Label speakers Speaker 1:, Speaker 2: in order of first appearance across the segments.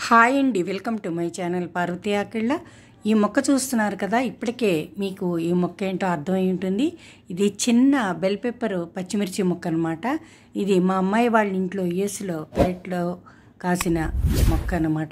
Speaker 1: Hi అండి welcome to my channel Parvathi Akilla ఈ మొక్క చూస్తున్నారు కదా ఇప్పటికే మీకు ఈ మొక్క ఏంటో అర్థమై ఉంటుంది ఇది చిన్న బెల్ పెప్పర్ పచ్చిమిర్చి మొక్క అనమాట ఇది మా అమ్మాయి వాళ్ళ ఇంట్లో యుఎస్లో పెరట్లో కాసిన మొక్క అనమాట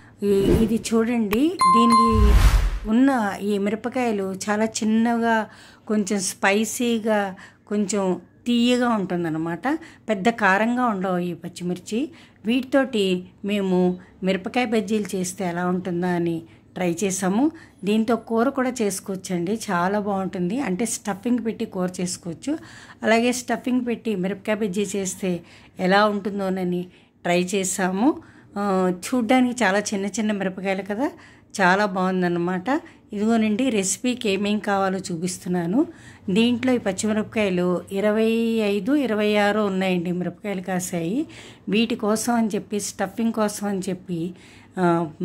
Speaker 1: ఇది చూడండి దీనికి ఉన్న ఈ మిరపకాయలు చాలా చిన్నగా కొంచెం స్పైసీగా కొంచెం తీయగా ఉంటుందన్నమాట పెద్ద కారంగా ఉండవు ఈ పచ్చిమిర్చి వీటితోటి మేము మిరపకాయ బజ్జీలు చేస్తే ఎలా ఉంటుందా అని ట్రై చేసాము దీంతో కూర కూడా చేసుకోవచ్చండి చాలా బాగుంటుంది అంటే స్టఫింగ్ పెట్టి కూర చేసుకోవచ్చు అలాగే స్టఫింగ్ పెట్టి మిరపకాయ బజ్జీ చేస్తే ఎలా ఉంటుందోనని ట్రై చేసాము ఆ, చూడ్డానికి చాలా చిన్న చిన్న మిరపకాయలు కదా చాలా బాగుందన్నమాట ఇదిగోనండి రెసిపీకి ఏమేం కావాలో చూపిస్తున్నాను దీంట్లో ఈ పచ్చిమిరపకాయలు ఇరవై ఐదు ఇరవై ఆరు ఉన్నాయండి మిరపకాయలు కాసాయి వీటి కోసం అని చెప్పి స్టఫింగ్ కోసం అని చెప్పి ఆ,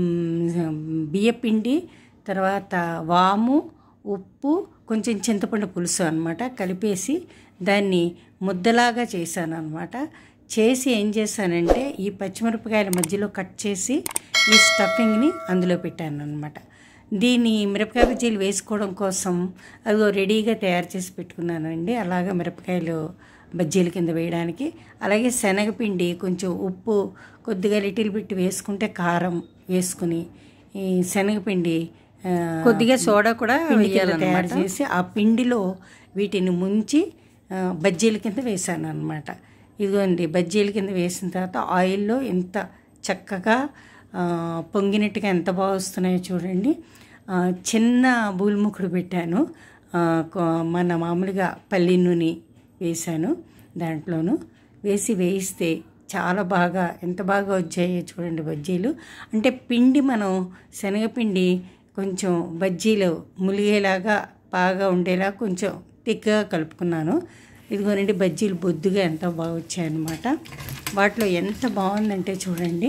Speaker 1: మ్, బియ్యపిండి తర్వాత వాము ఉప్పు కొంచెం చింతపండు పులుసు అనమాట కలిపేసి దాన్ని ముద్దలాగా చేశాను అనమాట చేసి ఏం చేశానంటే ఈ పచ్చిమిరపకాయల మధ్యలో కట్ చేసి ఈ స్టఫింగ్ని అందులో పెట్టాను అనమాట దీన్ని మిరపకాయ బజ్జీలు వేసుకోవడం కోసం అదిగో రెడీగా తయారు చేసి పెట్టుకున్నానండి అలాగా మిరపకాయలు బజ్జీల కింద వేయడానికి అలాగే శనగపిండి కొంచెం ఉప్పు కొద్దిగా లిటిల్ బిట్ వేసుకుంటే కారం వేసుకుని ఈ శనగపిండి ఆ,
Speaker 2: కొద్దిగా సోడా కూడా
Speaker 1: పిండి కింద
Speaker 2: వేయాలన్నమాట.
Speaker 1: తయారు చేసి ఆ పిండిలో వీటిని ముంచి ఆ, బజ్జీల కింద వేసాను అనమాట ఇదిగోండి బజ్జీల కింద వేసిన తర్వాత ఆయిల్లో ఎంత చక్కగా ఆ, పొంగినట్టుగా ఎంత బాగా వస్తున్నాయో చూడండి ఆ, చిన్న బూల్ముకుడు పెట్టాను ఆ, కొ- మన మామూలుగా పల్లి నూనె వేశాను దాంట్లోను వేసి వేయిస్తే చాలా బాగా ఎంత బాగా వచ్చాయో చూడండి బజ్జీలు అంటే పిండి మనం శనగపిండి కొంచెం బజ్జీలు ములిగేలాగా బాగా ఉండేలా కొంచెం తిక్కగా కలుపుకున్నాను ఇదిగోనండి బజ్జీలు బొద్దుగా ఎంత బాగా వచ్చాయన్నమాట వాటిలో ఎంత బాగుందంటే చూడండి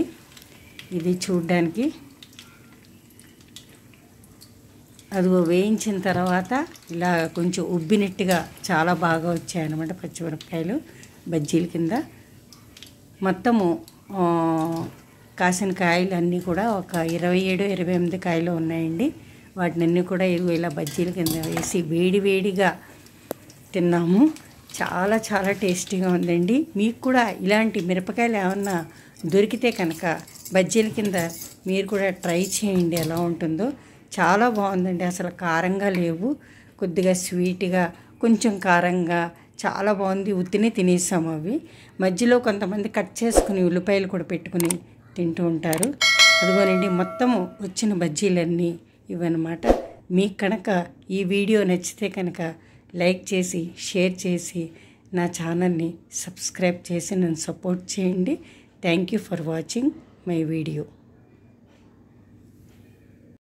Speaker 1: ఇది చూడ్డానికి అదిగో వేయించిన తర్వాత ఇలా కొంచెం ఉబ్బినట్టుగా చాలా బాగా వచ్చాయన్నమాట పచ్చిమిరపకాయలు బజ్జీల కింద మొత్తము ఆ, కాసిన కాయలు అన్నీ కూడా ఒక ఇరవై ఏడు ఇరవై ఎనిమిది కాయలు ఉన్నాయండి వాటిని అన్నీ కూడా ఇదిగో ఇలా బజ్జీల కింద వేసి వేడి వేడిగా తిన్నాము చాలా చాలా టేస్టీగా ఉందండి మీకు కూడా ఇలాంటి మిరపకాయలు ఏమన్నా దొరికితే కనుక బజ్జీల కింద మీరు కూడా ట్రై చేయండి ఎలా ఉంటుందో చాలా బాగుందండి అసలు కారంగా లేవు కొద్దిగా స్వీట్గా కొంచెం కారంగా చాలా బాగుంది ఉత్తినే తినేసాము అవి మధ్యలో కొంతమంది కట్ చేసుకుని ఉల్లిపాయలు కూడా పెట్టుకుని తింటూ ఉంటారు అదిగోనండి మొత్తము వచ్చిన బజ్జీలన్నీ ఇవన్నమాట మీకు కనుక ఈ వీడియో నచ్చితే కనుక లైక్ చేసి షేర్ చేసి నా ఛానల్ని సబ్స్క్రైబ్ చేసి నన్ను సపోర్ట్ చేయండి thank you for watching my video